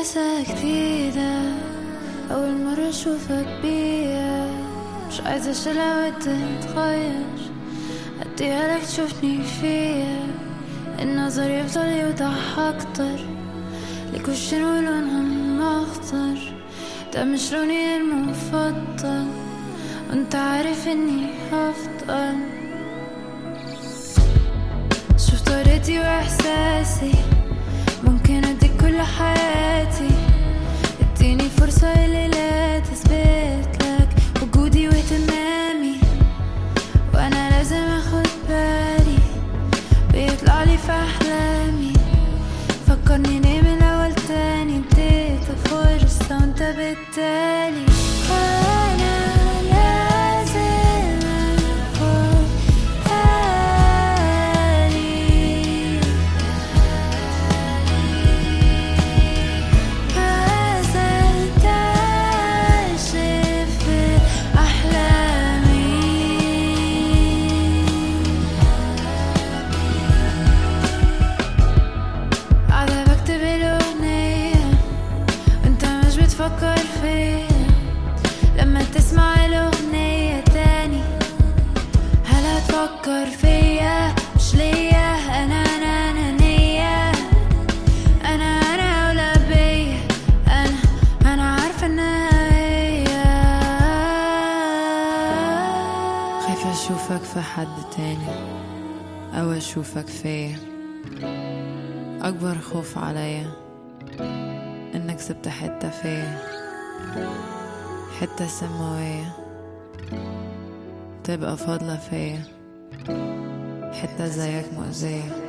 إحساسها جديدة أول مرة أشوفك بيا مش عايزة أشيلها وتتغير أديها لك تشوفني فيا النظر يفضل يوضح أكتر ليك وشين ولونها مخضر ده مش لوني المفضل وانت عارف اني هفضل شوف طريقتي واحساسي ممكن اديك كل حياتي اديني فرصة الليلة تثبت لك وجودي واهتمامي وانا لازم اخد بالي بيطلع لي في احلامي فكرني ليه من الاول تاني اديتك فرصة وانت بالتالي انا لازم اخد بالي فزلت أكشف أحلامي قاعدة بكتب الأغنية وانت مش بتفكر فيا لما تسمع الأغنية تاني هل هتفكر فيا مش ليا أنا أنا أنانية أنا أنا أولى بيا أنا أنا عارفة إنها هي خايفة أشوفك في حد تاني أو أشوفك فيا أكبر خوف عليا إنك سبت حتة فيا حتة سماوية تبقى فاضلة فيا حتة زيك مؤذية